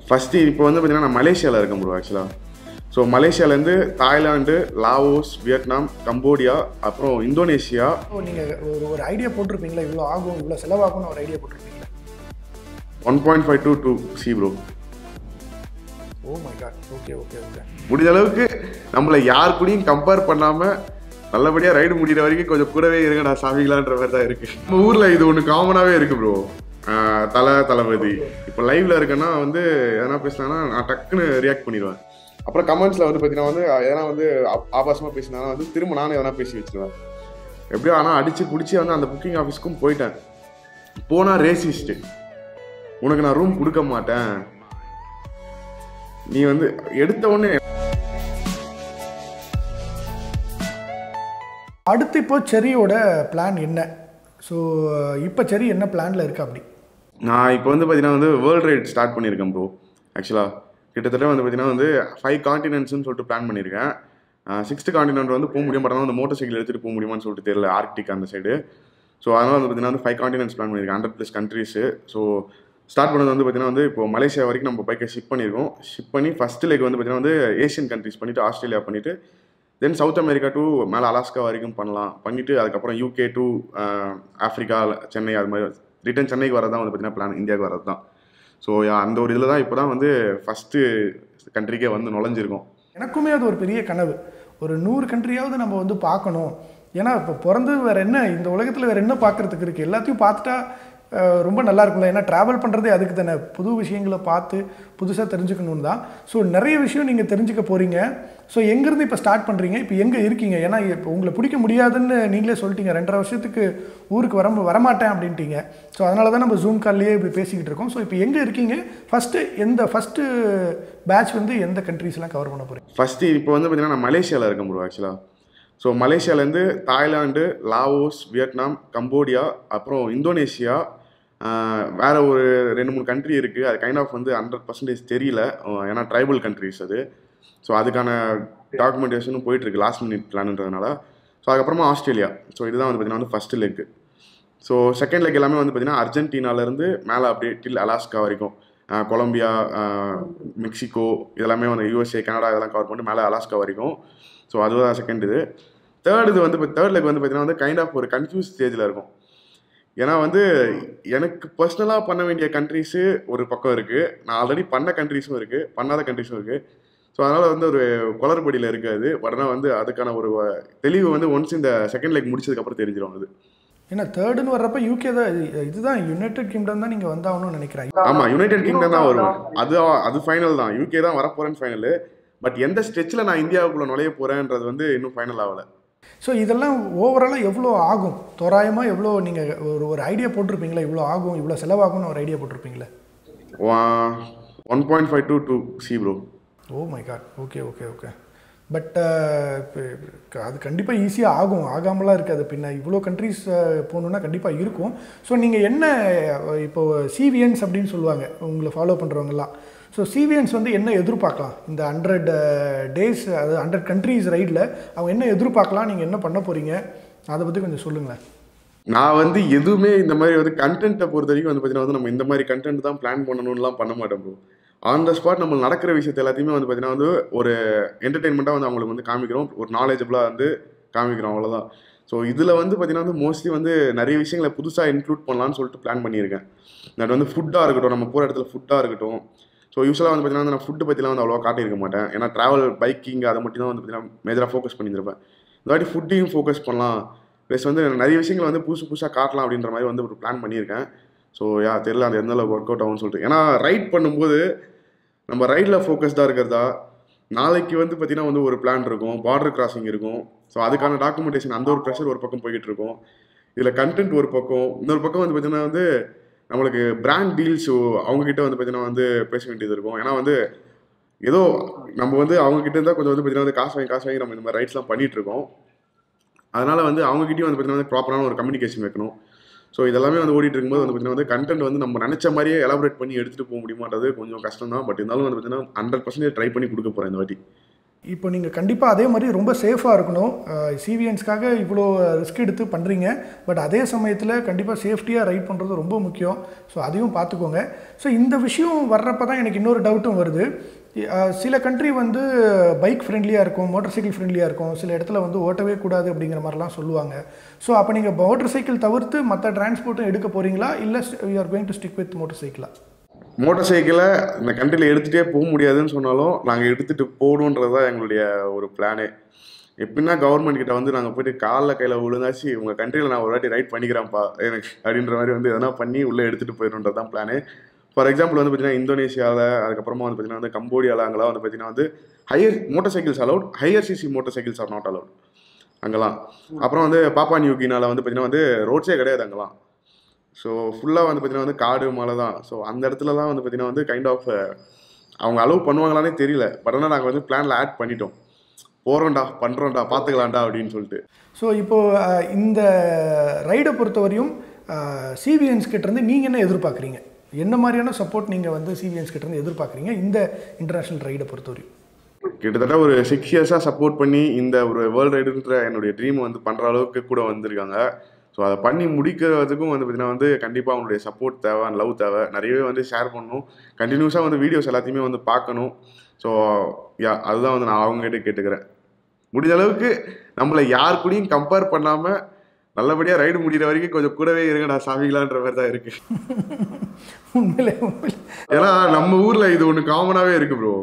First இப்போ வந்து பார்த்தீங்கன்னா நான் மலேசியாவில் இருக்கேன் ப்ரோ ஆக்சுவலாக ஸோ மலேசியாலேருந்து தாய்லாந்து லாவோஸ் வியட்நாம் கம்போடியா அப்புறம் இந்தோனேஷியா ஸோ நீங்கள் ஒரு ஒரு ஐடியா போட்டிருப்பீங்களா இவ்வளோ ஆகும் இவ்வளோ செலவாகும்னு ஒரு ஐடியா போட்டிருப்பீங்களா one point five two two C bro oh my God okay okay okay முடிஞ்ச அளவுக்கு நம்மளை யார் கூடயும் கம்பேர் பண்ணாமல் நல்லபடியாக ரைடு முடிகிற வரைக்கும் கொஞ்சம் கூடவே இருங்கடா சாமிகளான்ற மாதிரி தான் இருக்குது நம்ம ஊரில் இது ஒன்று காமனாகவே இருக்குது ப்ரோ தலை தளபதி இப்போ லைவ்ல இருக்கேன்னா வந்து எதனா பேசினாங்கன்னா நான் டக்குன்னு ரியாக்ட் பண்ணிடுவேன் அப்புறம் கமெண்ட்ஸில் வந்து பார்த்தீங்கன்னா வந்து எதனா வந்து ஆப்- ஆபாசமா பேசினாலும் வந்து திரும்ப நானே எதனா பேசி வச்சிருவேன் எப்படியோ ஆனால் அடித்து பிடிச்சி வந்து அந்த புக்கிங் ஆஃபீஸ்க்கும் போயிட்டேன் போனால் ரேசிஸ்ட்டு உனக்கு நான் ரூம் கொடுக்க மாட்டேன் நீ வந்து எடுத்த உடனே அடுத்து இப்போ செரியோட பிளான் என்ன ஸோ இப்போ செரி என்ன பிளானில் இருக்கு அப்படி நான் இப்போ வந்து பார்த்தீங்கன்னா வந்து வேர்ல்ட் ரைட் ஸ்டார்ட் பண்ணியிருக்கேன் ப்ரோ ஆக்சுவலாக கிட்டத்தட்ட வந்து பார்த்தீங்கன்னா வந்து ஃபைவ் காண்டினென்ட்ஸ்னு சொல்லிட்டு பிளான் பண்ணியிருக்கேன் சிக்ஸ்த் காண்டினென்ட் வந்து போக முடியும் பட் ஆனால் வந்து மோட்டர் சைக்கிள் எடுத்துகிட்டு போக முடியுமான்னு சொல்லிட்டு தெரியல ஆர்க்டிக் அந்த சைடு ஸோ அதனால் வந்து பார்த்தீங்கன்னா வந்து ஃபைவ் காண்டினென்ட்ஸ் பிளான் பண்ணியிருக்கேன் hundred plus countries so start பண்ணது வந்து பார்த்தீங்கன்னா வந்து இப்போ மலேசியா வரைக்கும் நம்ம பைக்கை ஷிப் பண்ணியிருக்கோம் ஷிப் பண்ணி ஃபஸ்ட் leg வந்து பார்த்தீங்கன்னா வந்து ஏஷியன் கண்ட்ரிஸ் பண்ணிவிட்டு ஆஸ்திரேலியா பண்ணிவிட்டு தென் சவுத் அமெரிக்கா டு மேலே அலாஸ்கா வரைக்கும் பண்ணலாம் பண்ணிவிட்டு அதுக்கப்புறம் யூகே டு ஆஃப்ரிக்கா சென்னை அது மாதிரி ரிட்டன் சென்னைக்கு வரது தான் வந்து பார்த்தீங்கன்னா பிளான் இந்தியாவுக்கு வரது தான் ஸோ அந்த ஒரு இதில் தான் இப்போ தான் வந்து ஃபஸ்ட்டு கண்ட்ரிக்கே வந்து நுழைஞ்சிருக்கோம் எனக்குமே அது ஒரு பெரிய கனவு ஒரு நூறு கண்ட்ரியாவது நம்ம வந்து பார்க்கணும் ஏன்னா இப்போ பிறந்து வேற என்ன இந்த உலகத்தில் வேற என்ன பார்க்கறதுக்கு இருக்குது எல்லாத்தையும் பார்த்துட்டா அஹ், ரொம்ப நல்லா இருக்கும்ல ஏன்னா ட்ராவல் பண்ணுறதே அதுக்கு தானே புது விஷயங்களை பார்த்து புதுசாக தெரிஞ்சுக்கணும் தான் ஸோ நிறைய விஷயம் நீங்கள் தெரிஞ்சுக்க போகிறீங்க ஸோ எங்கேருந்து இப்போ ஸ்டார்ட் பண்ணுறீங்க இப்போ எங்கே இருக்கீங்க ஏன்னா இப்போ உங்களை பிடிக்க முடியாதுன்னு நீங்களே சொல்லிட்டீங்க ரெண்டரை வருஷத்துக்கு ஊருக்கு வர வரமாட்டேன் அப்படின்ட்டீங்க ஸோ அதனால தான் நம்ம ஜூம் கால்லேயே இப்படி பேசிக்கிட்டு இருக்கோம் ஸோ இப்போ எங்கே இருக்கீங்க ஃபஸ்ட்டு எந்த ஃபஸ்ட்டு பேட்ச் வந்து எந்த கண்ட்ரீஸ்லாம் கவர் பண்ண போகிறீங்க ஃபஸ்ட்டு இப்போ வந்து பார்த்தீங்கன்னா நான் மலேசியாவில் இருக்கேன் ப்ரோ ஆக்சுவலாக ஸோ மலேசியாலேருந்து தாய்லாந்து லாவோஸ் வியட்நாம் கம்போடியா அப்புறம் இந்தோனேஷியா ஆஹ் வேற ஒரு ரெண்டு மூணு கண்ட்ரி இருக்குது அது கைண்ட் ஆஃப் வந்து ஹண்ட்ரட் பர்சன்டேஜ் தெரியல ஆஹ் ஏன்னா ட்ரைபல் கண்ட்ரிஸ் அது ஸோ அதுக்கான டாக்குமெண்டேஷனும் போயிட்டுருக்கு லாஸ்ட் மினிட் பிளான்ன்றதுனால ஸோ அதுக்கப்புறமா ஆஸ்திரேலியா ஸோ இதுதான் வந்து பார்த்தீங்கன்னா வந்து first leg so second leg எல்லாமே வந்து பார்த்தீங்கன்னா அர்ஜென்டினாலேருந்து மேலே அப்படியே டில் அலாஸ்கா வரைக்கும் ஆஹ் கொலம்பியா ஆஹ் மெக்சிகோ இதெல்லாமே வந்து யூஎஸ்ஏ கனடா இதெல்லாம் கவர் பண்ணிட்டு மேலே அலாஸ்கா வரைக்கும் ஸோ அதுதான் செகண்ட் இது தேர்ட் இது வந்து தேர்ட் லெக் வந்து பார்த்தீங்கன்னா வந்து கைண்ட் ஆஃப் ஒரு கன்ஃபியூஸ் ஸ்டேஜில் இருக்கும் ஏன்னா வந்து எனக்கு பர்சனலாக பண்ண வேண்டிய கண்ட்ரிஸு ஒரு பக்கம் இருக்குது நான் ஆல்ரெடி பண்ண கண்ட்ரிஸும் இருக்குது பண்ணாத கண்ட்ரிஸும் இருக்குது ஸோ அதனால் வந்து ஒரு குளறுபடியில் இருக்காது பட் ஆனால் வந்து அதுக்கான ஒரு வ- தெளிவு வந்து ஒன்ஸ் இந்த செகண்ட் லெக் முடிச்சதுக்கப்புறம் தெரிஞ்சிடும் அது ஏன்னா தேர்டுன்னு வர்றப்ப யூகே தான் இது- இதுதான் யுனைடெட் கிங்டம் தான் நீங்கள் வந்தாகணும்னு நினைக்கிறேன் ஆமாம் யுனைடெட் கிங்டம் தான் வரும் அது அது ஃபைனல் தான் யூகே தான் வரப்போகிறேன்னு ஃபைனல் பட் எந்த ஸ்டெச்சில் நான் இந்தியாவுக்குள்ளே நுழைய போகிறேன்றது வந்து இன்னும் ஃபைனல் ஆகலை ஸோ இதெல்லாம் ஓவராலாக எவ்வளோ ஆகும் தோராயமாக எவ்வளோ நீங்கள் ஒரு ஒரு ஐடியா போட்டிருப்பீங்களா இவ்வளோ ஆகும் இவ்வளோ செலவாகும்னு ஒரு ஐடியா போட்டிருப்பீங்களா one point five two two C bro oh my God okay okay okay but அது கண்டிப்பாக ஈஸியாக ஆகும் ஆகாமலாம் இருக்காது பின்ன இவ்வளோ கண்ட்ரிஸ் போகணுன்னா கண்டிப்பாக இருக்கும் ஸோ நீங்கள் என்ன அஹ், இப்போ சிவிஎன்ஸ் அப்படின்னு சொல்லுவாங்க உங்களை ஃபாலோ பண்ணுறவங்கலாம் ஸோ சிவிஎன்ஸ் வந்து என்ன எதிர்பார்க்கலாம் இந்த ஹண்ட்ரட் டேஸ் அது ஹண்ட்ரட் கண்ட்ரீஸ் ரைடில் அவங்க என்ன எதிர்பார்க்கலாம் நீங்கள் என்ன பண்ண போகிறீங்க அதை பற்றி கொஞ்சம் சொல்லுங்களேன் நான் வந்து எதுவுமே இந்த மாதிரி வந்து கண்டென்ட்டை பொறுத்த வரைக்கும் வந்து பார்த்தீங்கன்னா வந்து நம்ம இந்த மாதிரி கண்டென்ட் தான் பிளான் பண்ணணும்லாம் பண்ண மாட்டோம் ப்ரோ ஆன் த ஸ்பாட் நம்ம நடக்கிற விஷயத்தை எல்லாத்தையுமே வந்து பார்த்தீங்கன்னா வந்து ஒரு என்டர்டெயின்மெண்ட்டாக வந்து அவங்களுக்கு வந்து காமிக்கிறோம் ஒரு நாலேஜபிளாக வந்து காமிக்கிறோம் அவ்வளோதான் ஸோ இதில் வந்து பார்த்தீங்கன்னா வந்து மோஸ்ட்லி வந்து நிறைய விஷயங்களை புதுசாக இன்க்ளூட் பண்ணலாம்னு சொல்லிட்டு பிளான் பண்ணியிருக்கேன் அது வந்து ஃபுட்டாக இருக்கட்டும் நம்ம போகிற இடத்துல ஃபுட்டாக இருக்கட்டும் ஸோ யூஸ்வலாக வந்து பார்த்தீங்கன்னா வந்து நான் ஃபுட்டு பற்றிலாம் வந்து அவ்வளோவா காட்டியிருக்க மாட்டேன் ஏன்னா ட்ராவல் பைக்கிங் அதை மட்டும் தான் வந்து பார்த்தீங்கன்னா மேஜராக ஃபோக்கஸ் பண்ணியிருப்பேன் இந்த வாட்டி ஃபுட்டையும் ஃபோக்கஸ் பண்ணலாம் ப்ளஸ் வந்து நிறைய விஷயங்களை வந்து புதுசு புதுசாக காட்டலாம் அப்படின்ற மாதிரி வந்து ஒரு பிளான் பண்ணியிருக்கேன் ஸோ யா தெரியல அது எந்த அளவுக்கு ஒர்க் அவுட் ஆகும்னு சொல்லிட்டு ஏன்னா ரைட் பண்ணும்போது நம்ம ரைடில் ஃபோக்கஸ்டாக இருக்கிறதா நாளைக்கு வந்து பார்த்தீங்கன்னா வந்து ஒரு பிளான் இருக்கும் பார்டர் கிராசிங் இருக்கும் ஸோ அதுக்கான டாக்குமெண்டேஷன் அந்த ஒரு ப்ரெஷர் ஒரு பக்கம் போய்கிட்டு இருக்கும் இதில் கண்டென்ட் ஒரு பக்கம் இன்னொரு பக்கம் வந்து பார்த்தீங்கன்னா வந்து நம்மளுக்கு பிராண்ட் டீல்ஸ் அவங்கக்கிட்ட வந்து பார்த்தீங்கன்னா வந்து பேச வேண்டியது இருக்கும் ஏன்னா வந்து ஏதோ நம்ம வந்து அவங்கக்கிட்ட இருந்தால் கொஞ்சம் வந்து பார்த்தீங்கன்னா வந்து காசு வாங்கி காசு வாங்கி நம்ம இந்த மாதிரி ரைட்ஸ்லாம் பண்ணிட்டு இருக்கோம் அதனால வந்து அவங்ககிட்டயும் வந்து பார்த்தீங்கன்னா வந்து ப்ராப்பரான ஒரு கம்யூனிகேஷன் வைக்கணும் ஸோ இதெல்லாமே வந்து ஓடிட்டு இருக்கும்போது வந்து பார்த்தீங்கன்னா வந்து கண்டென்ட் வந்து நம்ம நினச்ச மாதிரியே எலாபரேட் பண்ணி எடுத்துகிட்டு போக முடியுமான்றது கொஞ்சம் கஷ்டம் தான் பட் இருந்தாலும் வந்து பார்த்தீங்கன்னா ஹண்ட்ரட் பர்சன்டேஜ் ட்ரை பண்ணி கொடுக்க போகிறேன் இந்த வாட்டி இப்போ நீங்கள் கண்டிப்பாக அதே மாதிரி ரொம்ப சேஃபாக இருக்கணும் சிவிஎன்ஸ்க்காக இவ்வளோ ரிஸ்க் எடுத்து பண்ணுறீங்க பட் அதே சமயத்தில் கண்டிப்பாக சேஃப்டியாக ரைட் பண்ணுறது ரொம்ப முக்கியம் ஸோ அதையும் பார்த்துக்கோங்க ஸோ இந்த விஷயம் வர்றப்ப தான் எனக்கு இன்னொரு டவுட்டும் வருது அஹ், சில கண்ட்ரி வந்து பைக் ஃப்ரெண்ட்லியாக இருக்கும் மோட்டார் சைக்கிள் ஃப்ரெண்ட்லியாக இருக்கும் சில இடத்துல வந்து ஓட்டவே கூடாது அப்படிங்கிற மாதிரிலாம் சொல்லுவாங்க ஸோ அப்போ நீங்கள் மோட்டார் சைக்கிள் தவிர்த்து மற்ற டிரான்ஸ்போர்ட்டும் எடுக்க போகிறீங்களா இல்லை you are going to stick with motor சைக்கிளா மோட்டார் சைக்கிளை இந்த கண்ட்ரியில் எடுத்துகிட்டே போக முடியாதுன்னு சொன்னாலும் நாங்கள் எடுத்துகிட்டு போகணுன்றது தான் எங்களுடைய ஒரு பிளானே எப்படின்னா கவர்மெண்ட் கிட்ட வந்து நாங்கள் போயிட்டு காலில் கையில் விழுந்தாச்சு உங்கள் கண்ட்ரியில் நான் ஒரு வாட்டி ரைட் பண்ணிக்கிறேன்ப்பா எனக்கு அப்படின்ற மாதிரி வந்து எதனா பண்ணி உள்ளே எடுத்துகிட்டு போயிடணுன்றது தான் பிளானே ஃபார் எக்ஸாம்பிள் வந்து பார்த்தீங்கன்னா இந்தோனேஷியாவில் அதுக்கப்புறமா வந்து பார்த்தீங்கன்னா வந்து கம்போடியாவில் அங்கெல்லாம் வந்து பார்த்தீங்கன்னா வந்து higher motorcycles allowed higher CC motorcycles are not allowed அங்கெல்லாம் அப்புறம் வந்து பாப்பா நியூகினால வந்து பார்த்தீங்கன்னா வந்து ரோட்ஸே கிடையாது அங்கெல்லாம் ஸோ ஃபுல்லாக வந்து பார்த்தீங்கன்னா வந்து காடு மலை தான் ஸோ அந்த இடத்துல தான் வந்து பார்த்தீங்கன்னா வந்து கைண்ட் ஆஃப் அவங்க அலோவ் பண்ணுவாங்களானே தெரியல பட் ஆனால் நாங்கள் வந்து பிளானில் ஆட் பண்ணிட்டோம் போகிறோம்டா பண்ணுறோம்டா பார்த்துக்கலாம்டா அப்படின்னு சொல்லிட்டு ஸோ இப்போது அஹ், இந்த ரைடை பொறுத்தவரையும் சிவிஎன்ஸ் கிட்டேருந்து நீங்கள் என்ன எதிர்பார்க்குறீங்க என்ன மாதிரியான சப்போர்ட் நீங்கள் வந்து சிவிஎன்ஸ் கிட்டேருந்து எதிர்பார்க்குறீங்க இந்த இன்டர்நேஷ்னல் ரைடை பொறுத்தவரையும் கிட்டத்தட்ட ஒரு சிக்ஸ் இயர்ஸாக சப்போர்ட் பண்ணி இந்த ஒரு வேர்ல்டு ரைடுன்ற என்னுடைய ட்ரீம் வந்து பண்ணுற அளவுக்கு கூட வந்திருக்காங்க ஸோ அதை பண்ணி முடிக்கிறதுக்கும் வந்து பார்த்தீங்கன்னா வந்து கண்டிப்பாக அவங்களுடைய சப்போர்ட் தேவை லவ் தேவை நிறையவே வந்து ஷேர் பண்ணணும் கண்டினியூஸாக வந்து வீடியோஸ் எல்லாத்தையுமே வந்து பார்க்கணும் ஸோ யா அதுதான் வந்து நான் அவங்ககிட்ட கேட்டுக்கிறேன் முடிஞ்ச அளவுக்கு நம்மளை யார் கூடயும் கம்பேர் பண்ணாமல் நல்லபடியாக ரைடு முடிகிற வரைக்கும் கொஞ்சம் கூடவே இருங்கடா சாமிகளான்ற மாதிரி தான் இருக்குது உண்மையிலே உண்மையிலே ஏன்னா நம்ம ஊர்ல இது ஒன்று காமனாகவே இருக்கு ப்ரோ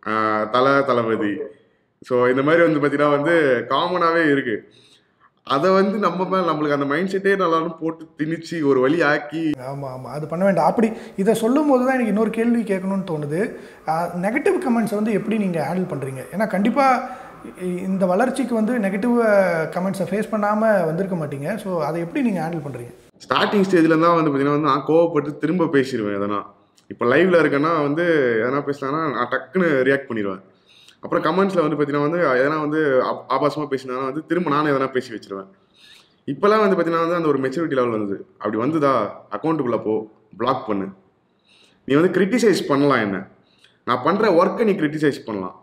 தலை தளபதி ஸோ இந்த மாதிரி வந்து பார்த்தீங்கன்னா வந்து காமனாகவே இருக்கு அதை வந்து நம்ம மேல நம்மளுக்கு அந்த மைண்ட் செட்டே நல்லாலும் போட்டு திணிச்சு ஒரு வழி ஆக்கி ஆமாம் ஆமாம் அது பண்ண வேண்டாம் அப்படி இதை சொல்லும் போது தான் எனக்கு இன்னொரு கேள்வி கேட்கணும்னு தோணுது நெகட்டிவ் கமெண்ட்ஸை வந்து எப்படி நீங்கள் ஹேண்டில் பண்ணுறீங்க ஏன்னா கண்டிப்பாக இந்த வளர்ச்சிக்கு வந்து நெகட்டிவ் கமெண்ட்ஸை ஃபேஸ் பண்ணாமல் வந்திருக்க மாட்டீங்க ஸோ அதை எப்படி நீங்கள் ஹேண்டில் பண்ணுறீங்க ஸ்டார்டிங் ஸ்டேஜில் தான் வந்து பார்த்தீங்கன்னா வந்து நான் கோவப்பட்டு திரும்ப பேசிடுவேன் எதனா இப்போ லைவ்ல இருக்கேன்னா வந்து எதனா பேசினாங்கன்னா நான் டக்குன்னு ரியாக்ட் பண்ணிடுவேன் அப்புறம் கமெண்ட்ஸில் வந்து பார்த்தீங்கன்னா வந்து எதனா வந்து ஆப்- ஆபாசமா பேசினாங்கன்னா வந்து திரும்ப நானும் எதனா பேசி வச்சிருவேன் இப்போல்லாம் வந்து பார்த்தீங்கன்னா வந்து அந்த ஒரு மெச்சூரிட்டி லெவல் வந்தது அப்படி வந்துதா அக்கௌண்ட்டுக்குள்ளே போ பிளாக் பண்ணு நீ வந்து கிரிட்டிசைஸ் பண்ணலாம் என்ன நான் பண்ணுற ஒர்க்கை நீ கிரிட்டிசைஸ் பண்ணலாம்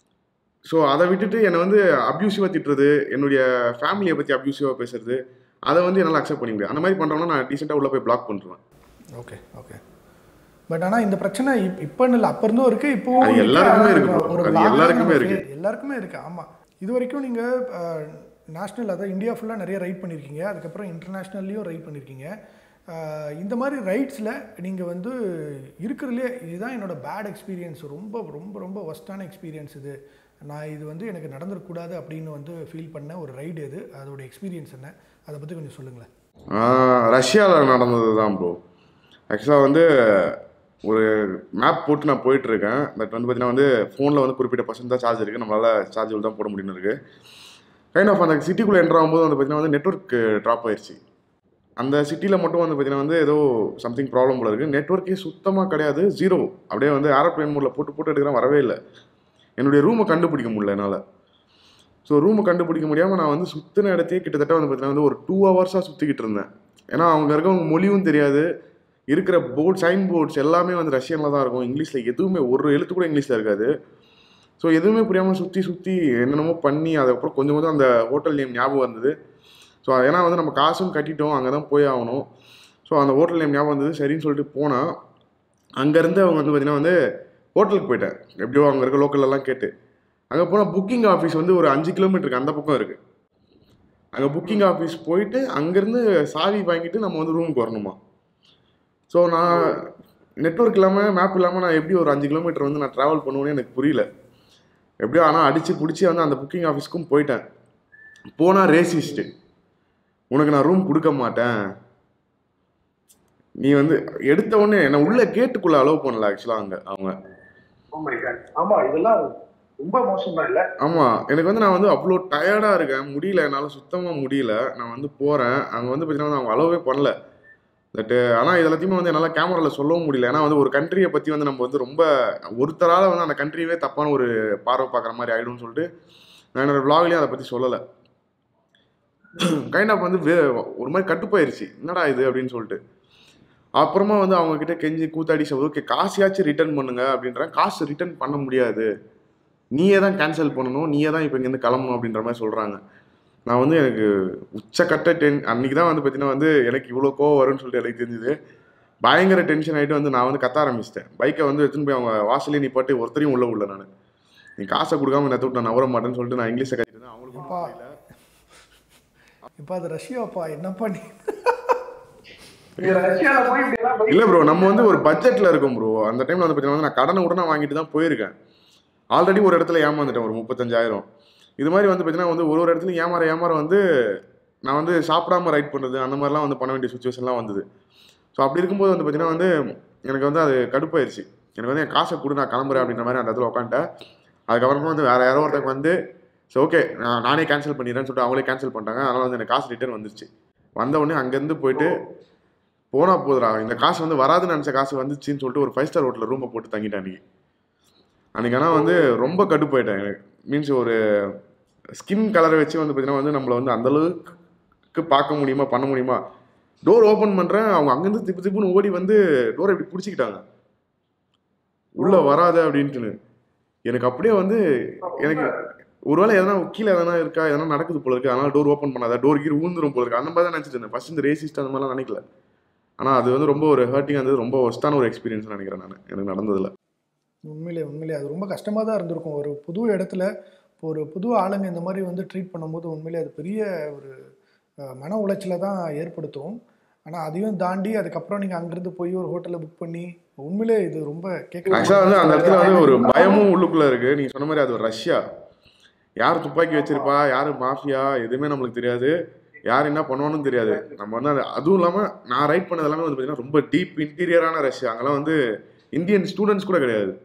ஸோ அதை விட்டுட்டு என்னை வந்து அப்யூசிவாக திட்டுறது என்னுடைய ஃபேமிலியை பற்றி அப்யூசிவாக பேசுறது அதை வந்து என்னால் அக்செப்ட் பண்ணிக்க முடியாது அந்த மாதிரி பண்ணுறோம்னா நான் டீசெண்டாக உள்ளே போய் பிளாக் பண்ணுறேன் ஓகே ஓகே பட் ஆனால் இந்த பிரச்சனை இப் இப்போன்னு இல்லை அப்போ இருந்தும் இருக்குது இப்போவும் அது இருக்கு. எல்லாருக்குமே ஆனா, இருக்கு bro. ஒரு அது vlog எல்லாருக்குமே நம்ம இருக்கு. face- எல்லாருக்குமே இருக்கு ஆமாம் இது வரைக்கும் நீங்கள் நேஷ்னல் அதாவது இந்தியா ஃபுல்லாக நிறைய ரைட் பண்ணியிருக்கீங்க அதுக்கப்புறம் இன்டர்நேஷ்னல்லையும் ரைட் பண்ணியிருக்கீங்க அஹ், இந்த மாதிரி ரைட்ஸில் நீங்கள் வந்து இருக்கிறதுலே இதுதான் என்னோட பேட் எக்ஸ்பீரியன்ஸ் ரொம்ப ரொம்ப ரொம்ப ஒஸ்டான எக்ஸ்பீரியன்ஸ் இது நான் இது வந்து எனக்கு நடந்துடக்கூடாது அப்படின்னு வந்து ஃபீல் பண்ண ஒரு ரைடு எது அதோட எக்ஸ்பீரியன்ஸ் என்ன அதை பற்றி கொஞ்சம் சொல்லுங்களேன் ரஷ்யாவில் நடந்தது தான் ப்ரோ ஆக்சுவலாக வந்து ஒரு மேப் போட்டு நான் போயிட்டுருக்கேன் பட் வந்து பார்த்தீங்கன்னா வந்து ஃபோனில் வந்து குறிப்பிட்ட பர்சன்ட் தான் சார்ஜ் இருக்குது நம்மளால் சார்ஜ் தான் போட முடியும்னு இருக்குது கைண்ட் ஆஃப் அந்த சிட்டிக்குள்ளே என்ட்ரு ஆகும்போது வந்து பார்த்தீங்கன்னா வந்து நெட்ஒர்க் ட்ராப் ஆயிடுச்சு அந்த சிட்டியில் மட்டும் வந்து பார்த்தீங்கன்னா வந்து ஏதோ சம்திங் ப்ராப்ளம் போல இருக்குது நெட்ஒர்க்கே சுத்தமாக கிடையாது ஜீரோ அப்படியே வந்து ஏரோப்ளேன் மோடில் போட்டு போட்டு எடுக்கிறேன் வரவே இல்லை என்னுடைய ரூமை கண்டுபிடிக்க முடியல என்னால் ஸோ ரூமை கண்டுபிடிக்க முடியாமல் நான் வந்து சுற்றின இடத்தையே கிட்டத்தட்ட வந்து பார்த்தீங்கன்னா வந்து ஒரு டூ ஹவர்ஸாக சுற்றிக்கிட்டு இருந்தேன் ஏன்னா அவங்க இருக்கவங்க மொழியும் தெரியாது இருக்கிற போர்ட் சைன் போர்ட்ஸ் எல்லாமே வந்து ரஷ்யனில் தான் இருக்கும் இங்கிலீஷில் எதுவுமே ஒரு எழுத்து கூட இங்கிலீஷில் இருக்காது ஸோ எதுவுமே புரியாமல் சுற்றி சுற்றி என்னென்னமோ பண்ணி அதுக்கப்புறம் கொஞ்சம் கொஞ்சம் அந்த ஹோட்டல் நேம் ஞாபகம் வந்தது ஸோ ஏன்னா வந்து நம்ம காசும் கட்டிட்டோம் அங்கே தான் போய் ஆகணும் ஸோ அந்த ஹோட்டல் நேம் ஞாபகம் வந்தது சரின்னு சொல்லிட்டு போனால் அங்கேருந்து அவங்க வந்து பார்த்தீங்கன்னா வந்து ஹோட்டலுக்கு போயிட்டேன் எப்படியோ அங்கே இருக்க லோக்கல்லலாம் கேட்டு அங்கே போனால் புக்கிங் ஆஃபீஸ் வந்து ஒரு அஞ்சு கிலோமீட்டருக்கு அந்த பக்கம் இருக்குது அங்கே புக்கிங் ஆஃபீஸ் போயிட்டு அங்கேருந்து சாவி வாங்கிட்டு நம்ம வந்து ரூமுக்கு வரணுமா ஸோ நான் நெட்வொர்க் இல்லாமல் மேப் இல்லாமல் நான் எப்படி ஒரு அஞ்சு கிலோமீட்டர் வந்து நான் ட்ராவல் பண்ணுவேன்னு எனக்கு புரியல எப்படியோ ஆனால் அடித்து பிடிச்சி வந்து அந்த புக்கிங் ஆஃபீஸ்க்கும் போயிட்டேன் போனால் ரேசிஸ்ட்டு உனக்கு நான் ரூம் கொடுக்க மாட்டேன் நீ வந்து எடுத்த உடனே என்னை உள்ள கேட்டுக்குள்ளே அலோவ் பண்ணல ஆக்சுவலாக அங்கே அவங்க Oh my God. ஆமா இதெல்லாம் ரொம்ப மோசம் தான் இல்ல ஆமாம் எனக்கு வந்து நான் வந்து அவ்வளோ டயர்டாக இருக்கேன் முடியல என்னால் சுத்தமாக முடியல நான் வந்து போகிறேன் அங்கே வந்து பார்த்தீங்கன்னா அவங்க அலோவே பண்ணல பட்டு ஆனால் இது எல்லாத்தையுமே வந்து என்னால் கேமராவில் சொல்லவும் முடியல ஏன்னா வந்து ஒரு கண்ட்ரியை பற்றி வந்து நம்ம வந்து ரொம்ப ஒருத்தரால் வந்து அந்த கண்ட்ரியவே தப்பான ஒரு பார்வை பார்க்குற மாதிரி ஆகிடும்னு சொல்லிட்டு நான் என்னோட vlogலயும் அதை பற்றி சொல்லலை கைண்ட் ஆஃப் வந்து வே ஒரு மாதிரி கட்டுப்பாயிருச்சு என்னடா இது அப்படின்னு சொல்லிட்டு அப்புறமா வந்து அவங்க கிட்ட கெஞ்சி கூத்தாடி ஓகே காசையாச்சும் ரிட்டர்ன் பண்ணுங்க அப்படின்றேன் காசு ரிட்டர்ன் பண்ண முடியாது நீயே தான் கேன்சல் பண்ணணும் நீயே தான் இப்போ இங்கேருந்து கிளம்பணும் அப்படின்ற மாதிரி சொல்கிறாங்க நான் வந்து எனக்கு உச்சக்கட்ட டென் அன்றைக்கி தான் வந்து பார்த்தீங்கன்னா வந்து எனக்கு இவ்வளோ கோவம் வரும்னு சொல்லிட்டு எனக்கு தெரிஞ்சுது பயங்கர டென்ஷன் ஆகிட்டு வந்து நான் வந்து கத்த ஆரம்பிச்சிட்டேன் பைக்கை வந்து எடுத்துன்னு போய் அவங்க வாசலே நீ பாட்டு ஒருத்தரையும் உள்ள உள்ள நான் நீ காசை கொடுக்காம இந்த விட்டு நான் நவர மாட்டேன்னு சொல்லிட்டு நான் இங்கிலீஷை கட்டிட்டு அவங்களுக்கும் அப்பா இப்போ அது ரஷ்யாப்பா என்னப்பா நீ நீங்க ரஷ்யால போய் இப்படி எல்லாம் இல்லை ப்ரோ நம்ம வந்து ஒரு பட்ஜெட்டில் இருக்கோம் ப்ரோ அந்த டைமில் வந்து பார்த்தீங்கன்னா வந்து நான் கடனை உடனே வாங்கிட்டு தான் போயிருக்கேன் ஆல்ரெடி ஒரு இடத்துல ஏமாந்துட்டேன் ஒரு முப்பத்தஞ்சாயிரம் இது மாதிரி வந்து பார்த்தீங்கன்னா வந்து ஒரு ஒரு இடத்துல ஏமாற ஏமாற வந்து நான் வந்து சாப்பிடாம ரைட் பண்ணுறது அந்த மாதிரிலாம் வந்து பண்ண வேண்டிய சுச்சுவேஷன்லாம் வந்தது ஸோ அப்படி இருக்கும்போது வந்து பார்த்தீங்கன்னா வந்து எனக்கு வந்து அது கடுப்பாயிருச்சு எனக்கு வந்து என் காசை கொடு நான் கிளம்புறேன் அப்படின்ற மாதிரி அந்த இடத்துல உட்காந்துட்டேன் அதுக்கப்புறமா வந்து வேறு யாரோ ஒருத்தருக்கு வந்து ஸோ ஓகே நான் நானே கேன்சல் பண்ணிடுறேன்னு சொல்லிட்டு அவங்களே கேன்சல் பண்ணிட்டாங்க அதனால் வந்து எனக்கு காசு ரிட்டர்ன் வந்துருச்சு வந்த உடனே அங்கேருந்து போயிட்டு போனா போதுடா இந்த காசு வந்து வராதுன்னு நினச்ச காசு வந்துச்சுன்னு சொல்லிட்டு ஒரு ஃபைவ் ஸ்டார் ஹோட்டலில் ரூமை போட்டு தங்கிட்டேன் அன்றைக்கி அன்றைக்கி ஆனால் வந்து ரொம்ப கடுப்பாயிட்டேன் எனக்கு மீன்ஸ் ஒரு ஸ்கின் கலரை வச்சு வந்து பார்த்தீங்கன்னா வந்து நம்மளை வந்து அந்தளவுக்கு பார்க்க முடியுமா பண்ண முடியுமா டோர் ஓப்பன் பண்ணுறேன் அவங்க அங்கேருந்து திப்பு திப்புன்னு ஓடி வந்து டோரை இப்படி பிடிச்சிக்கிட்டாங்க உள்ளே வராத அப்படின்ட்டுன்னு எனக்கு அப்படியே வந்து எனக்கு ஒருவேளை எதனா கீழே எதனா இருக்கா எதனா நடக்குது போல இருக்கு அதனால டோர் ஓப்பன் பண்ணாத டோர் கீழ் ஊந்துரும் போல இருக்கு அந்த மாதிரி தான் நினச்சிட்டு இருந்தேன் ஃபர்ஸ்ட் இந்த ரேசிஸ்ட் அந்த மாதிரிலாம் நினைக்கல ஆனால் அது வந்து ரொம்ப ஒரு ஹர்ட்டிங்காக இருந்தது ரொம்ப ஒஸ்டான ஒரு எக்ஸ்பீரியன்ஸ் நினைக்கிறேன் நான் எனக்கு நடந்ததில் உண்மையிலே உண்மையிலே அது ரொம்ப கஷ்டமாக தான் இருந்திருக்கும் ஒரு புது இடத்துல இப்போ ஒரு புது ஆளுங்க இந்த மாதிரி வந்து ட்ரீட் பண்ணும்போது உண்மையிலே அது பெரிய ஒரு அஹ், மன உளைச்சலை தான் ஏற்படுத்தும் ஆனால் அதையும் தாண்டி அதுக்கப்புறம் நீங்கள் அங்கேருந்து போய் ஒரு ஹோட்டலில் புக் பண்ணி உண்மையிலே இது ரொம்ப கேட்க ஆக்சுவலாக வந்து அந்த இடத்துல வந்து ஒரு பயமும் உள்ளுக்குள்ளே இருக்குது நீங்கள் சொன்ன மாதிரி அது ஒரு ரஷ்யா யார் துப்பாக்கி வச்சிருப்பா யார் மாஃபியா எதுவுமே நம்மளுக்கு தெரியாது யார் என்ன பண்ணுவான்னு தெரியாது நம்ம வந்து அது அதுவும் இல்லாமல் நான் ரைட் பண்ணது எல்லாமே வந்து பார்த்தீங்கன்னா ரொம்ப டீப் இன்டீரியரான ரஷ்யா அங்கெல்லாம் வந்து இந்தியன் ஸ்டூடெண்ட்ஸ் கூட கிடையாது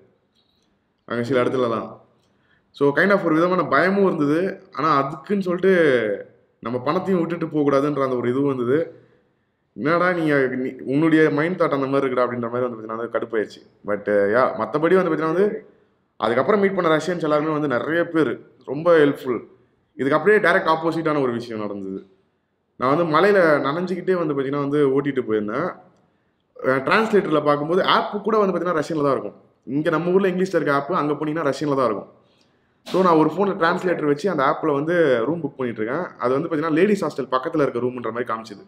அங்கே சில இடத்துலலாம் ஸோ கைண்ட் ஆஃப் ஒரு விதமான பயமும் இருந்தது ஆனால் அதுக்குன்னு சொல்லிட்டு நம்ம பணத்தையும் விட்டுட்டு போகக்கூடாதுன்ற அந்த ஒரு இதுவும் வந்தது என்னடா நீங்கள் நீ உன்னுடைய மைண்ட் தாட் அந்த மாதிரி இருக்குடா அப்படின்ற மாதிரி வந்து பார்த்தீங்கன்னா வந்து கடுப்பாயிருச்சு பட் யா மற்றபடி வந்து பார்த்தீங்கன்னா வந்து அதுக்கப்புறம் மீட் பண்ண ரஷ்யன்ஸ் எல்லாருமே வந்து நிறைய பேர் ரொம்ப ஹெல்ப்ஃபுல் இதுக்கு அப்படியே டைரக்ட் ஆப்போசிட்டான ஒரு விஷயம் நடந்தது நான் வந்து மலையில் நனைஞ்சிக்கிட்டே வந்து பார்த்தீங்கன்னா வந்து ஓட்டிகிட்டு போயிருந்தேன் டிரான்ஸ்லேட்டரில் பார்க்கும்போது ஆப் கூட வந்து பார்த்தீங்கன்னா ரஷ்யனில் தான் இருக்கும் இங்கே நம்ம ஊரில் இங்கிலீஷில் இருக்க ஆப் அங்கே போனீங்கன்னா ரஷ்யனில் தான் இருக்கும் ஸோ நான் ஒரு ஃபோனில் டிரான்ஸ்லேட்டர் வச்சு அந்த ஆப்பில் வந்து ரூம் புக் பண்ணிட்டு இருக்கேன் அது வந்து பார்த்தீங்கன்னா லேடிஸ் ஹாஸ்டல் பக்கத்தில் இருக்க ரூம்ன்ற மாதிரி காமிச்சுது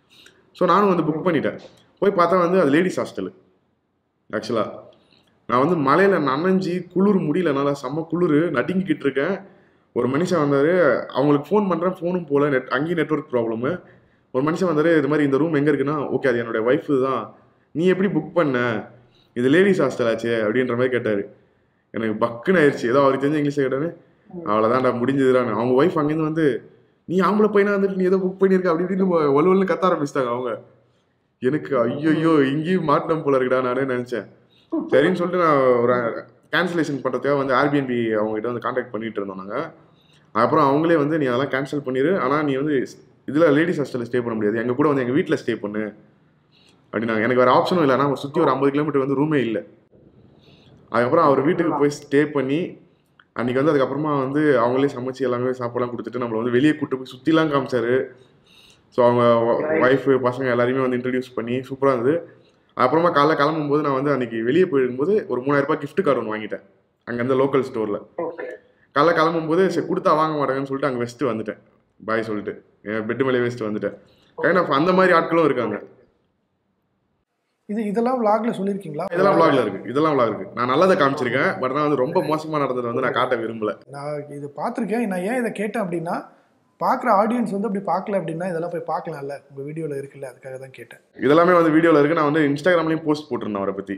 ஸோ நானும் வந்து புக் பண்ணிட்டேன் போய் பார்த்தா வந்து அது லேடிஸ் ஹாஸ்டல் ஆக்சுவலாக நான் வந்து மலையில் நனைஞ்சி குளிர் முடியல என்னால் செம்ம குளிர் நடுங்கிக்கிட்டு இருக்கேன் ஒரு மனுஷன் வந்தார் அவங்களுக்கு ஃபோன் பண்ணுறேன் ஃபோனும் போல நெட் அங்கேயும் நெட்ஒர்க் ப்ராப்ளமு ஒரு மனுஷன் வந்தார் இது மாதிரி இந்த ரூம் எங்கே இருக்குன்னா ஓகே அது என்னோட ஒய்ஃபு தான் நீ எப்படி புக் பண்ண இது லேடிஸ் ஹாஸ்டல் ஆச்சு அப்படின்ற மாதிரி கேட்டார் எனக்கு பக்குன்னு ஆயிடுச்சு ஏதோ அவருக்கு தெரிஞ்ச இங்கிலீஷ் கேட்டாரு அவ்வளோதான்டா முடிஞ்சதுடான்னு அவங்க ஒய்ஃப் அங்கேருந்து வந்து நீ ஆம்பளை பையனா வந்துட்டு நீ ஏதோ புக் பண்ணியிருக்க அப்படி இப்படின்னு வலுவல்னு கத்த ஆரம்பிச்சிட்டாங்க அவங்க எனக்கு ஐயோ இங்கேயும் மாட்டினம் போல இருக்குடா நானே நினச்சேன் சரின்னு சொல்லிட்டு நான் ஒரு கேன்சலேஷன் பண்ணுறதுக்காக வந்து ஆர்பிஎன்பி அவங்ககிட்ட வந்து காண்டாக்ட் பண்ணிட்டு இருந்தோம் நாங்கள் அப்புறம் அவங்களே வந்து நீ அதெல்லாம் கேன்சல் பண்ணிடு ஆனால் நீ வந்து இதில் லேடிஸ் ஹாஸ்டலில் ஸ்டே பண்ண முடியாது எங்கள் கூட வந்து எங்கள் வீட்டில் ஸ்டே பண்ணு அப்படின்னாங்க எனக்கு வேறு ஆப்ஷனும் இல்லை நான் சுற்றி ஒரு ஐம்பது கிலோமீட்டர் வந்து ரூமே இல்லை அதுக்கப்புறம் அவர் வீட்டுக்கு போய் ஸ்டே பண்ணி அன்றைக்கி வந்து அதுக்கப்புறமா வந்து அவங்களே சமைச்சு எல்லாமே சாப்பாடுலாம் கொடுத்துட்டு நம்மளை வந்து வெளியே கூட்டு போய் சுற்றிலாம் காமிச்சாரு ஸோ அவங்க ஒய்ஃபு பசங்க எல்லாரையுமே வந்து இன்ட்ரடியூஸ் பண்ணி சூப்பராக இருந்தது அப்புறமா காலைல கிளம்பும்போது நான் வந்து அன்றைக்கி வெளியே போயிருக்கும்போது ஒரு மூணாயிரம் ரூபாய் gift கார்டு ஒன்று வாங்கிட்டேன் அங்கே இருந்த லோக்கல் ஸ்டோரில் ஓகே காலைல கிளம்பும்போது சரி கொடுத்தா வாங்க மாட்டாங்கன்னு சொல்லிட்டு அங்கே வச்சுட்டு வந்துட்டேன் பாய் சொல்லிட்டு என் பெட்டு மேலே வச்சுட்டு வந்துட்டேன் கைண்ட் ஆஃப் அந்த மாதிரி ஆட்களும் இருக்காங்க இது இதெல்லாம் vlogல சொல்லியிருக்கீங்களா இதெல்லாம் vlogல இருக்கு இதெல்லாம் vlog இருக்கு நான் நல்லதை காமிச்சிருக்கேன் பட் நான் வந்து ரொம்ப மோசமா நடந்தது வந்து நான் காட்ட விரும்பல நான் இது பார்த்துருக்கேன் நான் ஏன் இதை கேட்டேன் அப்படின்னா பார்க்குற ஆடியன்ஸ் வந்து அப்படி பார்க்கல அப்படின்னா இதெல்லாம் போய் பார்க்கலாம்ல உங்கள் வீடியோவில் இருக்குல்ல அதுக்காக தான் கேட்டேன் இதெல்லாமே வந்து வீடியோல இருக்கு நான் வந்து இன்ஸ்டாகிராம்லயும் போஸ்ட் போட்டிருந்தேன் அவரை பத்தி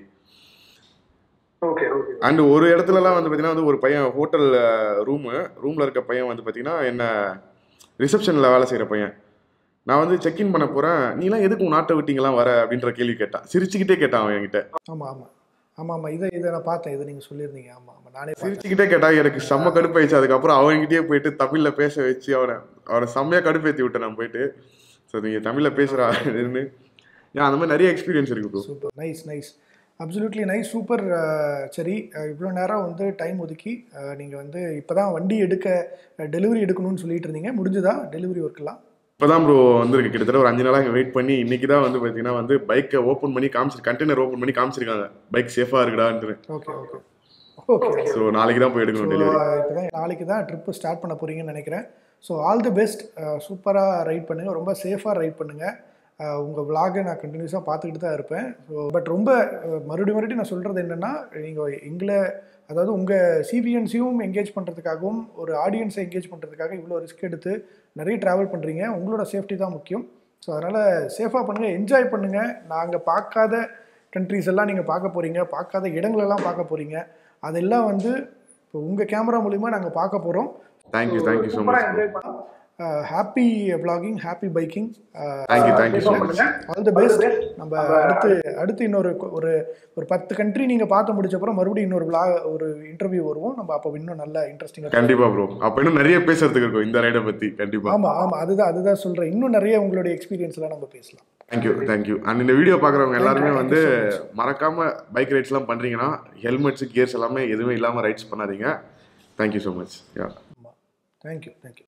ஓகே ஓகே அண்ட் ஒரு இடத்துலலாம் வந்து பார்த்தீங்கன்னா வந்து ஒரு பையன் ஹோட்டல் ரூமு ரூமில் இருக்க பையன் வந்து பார்த்தீங்கன்னா என்ன ரிசப்ஷனில் வேலை செய்கிற பையன் நான் வந்து செக்இன் பண்ண போகிறேன் நீலாம் எதுக்கு உன் நாட்டை விட்டீங்களாம் வர அப்படின்ற கேள்வி கேட்டான் சிரிச்சுக்கிட்டே கேட்டான் அவன் என்கிட்ட ஆமாம் ஆமாம் ஆமாம் ஆமாம் இதை இதை நான் பார்த்தேன் இதை நீங்கள் சொல்லியிருந்தீங்க ஆமாம் ஆமாம் நானே பார்த்தேன் சிரிச்சுக்கிட்டே கேட்டா எனக்கு செம்ம கடுப்பாயிடுச்சு அதுக்கப்புறம் அவன்கிட்டயே போயிட்டு தமிழில் பேச வச்சு அவனை அவனை செம்மையாக கடுப்பேற்றி விட்டேன் நான் போயிட்டு ஸோ நீங்கள் தமிழில் பேசுகிறா ஏன் அந்த மாதிரி நிறைய எக்ஸ்பீரியன்ஸ் இருக்கு bro super nice nice absolutely nice super சரி இவ்வளோ நேரம் வந்து டைம் ஒதுக்கி நீங்கள் வந்து இப்போ தான் வண்டி எடுக்க டெலிவரி எடுக்கணும்னு சொல்லிட்டு இருந்தீங்க முடிஞ்சுதா டெலிவரி ஒர்க்கெல்லாம் இப்போதான் ப்ரோ வந்திருக்கு கிட்டத்தட்ட ஒரு அஞ்சு நாளாக இங்கே வெயிட் பண்ணி இன்னைக்கு தான் வந்து பார்த்தீங்கன்னா வந்து பைக்கை ஓப்பன் பண்ணி காமிச்சிரு கண்டெய்னர் ஓப்பன் பண்ணி காமிச்சிருக்காங்க பைக் சேஃபாக இருக்குடான்ட்டு ஓகே ஓகே ஓகே ஸோ நாளைக்கு தான் போய் எடுக்கணும் டெலிவரி இப்போ தான் நாளைக்கு தான் ட்ரிப்பு ஸ்டார்ட் பண்ண போகிறீங்கன்னு நினைக்கிறேன் ஸோ ஆல் தி பெஸ்ட் சூப்பராக ரைட் பண்ணுங்கள் ரொம்ப சேஃபாக ரைட் பண்ணுங்கள் உங்கள் விலாகை நான் கண்டினியூஸாக பார்த்துக்கிட்டு தான் இருப்பேன் ஸோ பட் ரொம்ப அஹ், மறுபடியும் மறுபடியும் நான் சொல்கிறது என்னென்னா நீங்கள் எங்களை அதாவது உங்கள் சிவிஎன்சியும் என்கேஜ் பண்ணுறதுக்காகவும் ஒரு ஆடியன்ஸை என்கேஜ் பண்ணுறதுக்காக இவ்வளோ ரிஸ்க் எடுத்து நிறைய ட்ராவல் பண்ணுறீங்க உங்களோட சேஃப்டி தான் முக்கியம் ஸோ அதனால் சேஃபாக பண்ணுங்கள் என்ஜாய் பண்ணுங்கள் நாங்கள் பார்க்காத கண்ட்ரீஸ் எல்லாம் நீங்கள் பார்க்க போகிறீங்க பார்க்காத இடங்களெல்லாம் பார்க்க போகிறீங்க அதெல்லாம் வந்து இப்போ உங்கள் கேமரா மூலிமா நாங்கள் பார்க்க போகிறோம் தேங்க்யூ தேங்க்யூ ஸோ சூப்பரா மச் என்ஜாய் பண்ணலாம் happy vlogging happy biking thank you thank you so enjoy much பண்ணுங்க ஆல் தி பெஸ்ட் நம்ம அடுத்து அடுத்து இன்னொரு கொ- ஒரு ஒரு பத்து கண்ட்ரி நீங்கள் பார்த்து முடிச்சப்பறம் மறுபடியும் இன்னொரு vlog ஒரு இன்டர்வியூ வருவோம் நம்ம அப்போ இன்னும் நல்லா இன்ட்ரெஸ்டிங்காக கண்டிப்பா ப்ரோ அப்ப இன்னும் நிறைய பேசுறதுக்கு இருக்கும் இந்த ரைடை பத்தி கண்டிப்பா ஆமாம் ஆமாம் அதுதான் அதுதான் சொல்கிறேன் இன்னும் நிறைய உங்களுடைய எக்ஸ்பீரியன்ஸ்லாம் நம்ம பேசலாம் தேங்க்யூ தேங்க்யூ அண்ட் இந்த வீடியோ பார்க்குறவங்க எல்லாருமே வந்து மறக்காம பைக் ரைட்ஸ்லாம் பண்றீங்கன்னா ஹெல்மெட்ஸ் கியர்ஸ் எல்லாமே எதுவுமே இல்லாமல் ரைட்ஸ் பண்ணாதீங்க thank you so much yeah thank you thank you